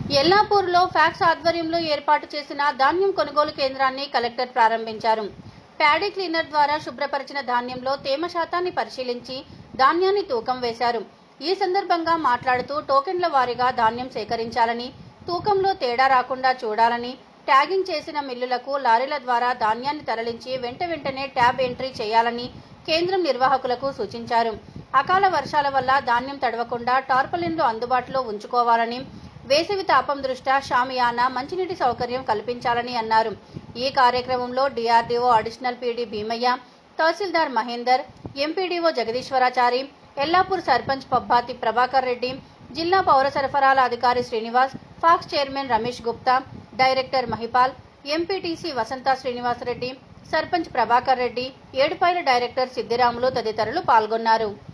ఎల్లాపూర్లో fax ఆధ్వర్యంలో ఏర్పాటు చేసిన ధాన్యం కొనుగోలు కేంద్రాన్ని కలెక్టర్ ప్రారంభించారు ప్యాడీ క్లీనర్ ద్వారా శుభ్రపరిచిన ధాన్యంలో తేమ శాతాన్ని పరిశీలించి ధాన్యాన్ని తూకం వేశారు ఈ సందర్భంగా మాట్లాడుతూ టోకెన్ల వారీగా ధాన్యం సేకరించాలని తూకంలో తేడా రాకుండా చూడాలని ట్యాగింగ్ చేసిన మిల్లులకు లారీల ద్వారా ధాన్యాన్ని తరలించి వెంట వెంటనే ట్యాబ్ ఎంట్రీ చేయాలని కేంద్రం నిర్వాహకులకు సూచించారు అకాల వర్షాల వల్ల ధాన్యం తడవకుండా టార్పలిన్లు అందుబాటులో ఉంచుకోవాలని వేసవి తాపం దృష్ట్యా షామియానా మంచినీటి సౌకర్యం కల్పించాలని అన్నారు ఈ కార్యక్రమంలో DRDO additional PD Bheemaiah tahsildar Mahender MPDO Jagadeeswarachari Ellapur sarpanch Pabbathi Prabhakar Reddy జిల్లా పౌర సరఫరాల అధికారి Srinivas PACS chairman Ramesh Gupta director Mahipal MPTC Vasantha Srinivasa Reddy sarpanch Prabhakar Reddy Edupayala director Siddiramulu తదితరులు పాల్గొన్నారు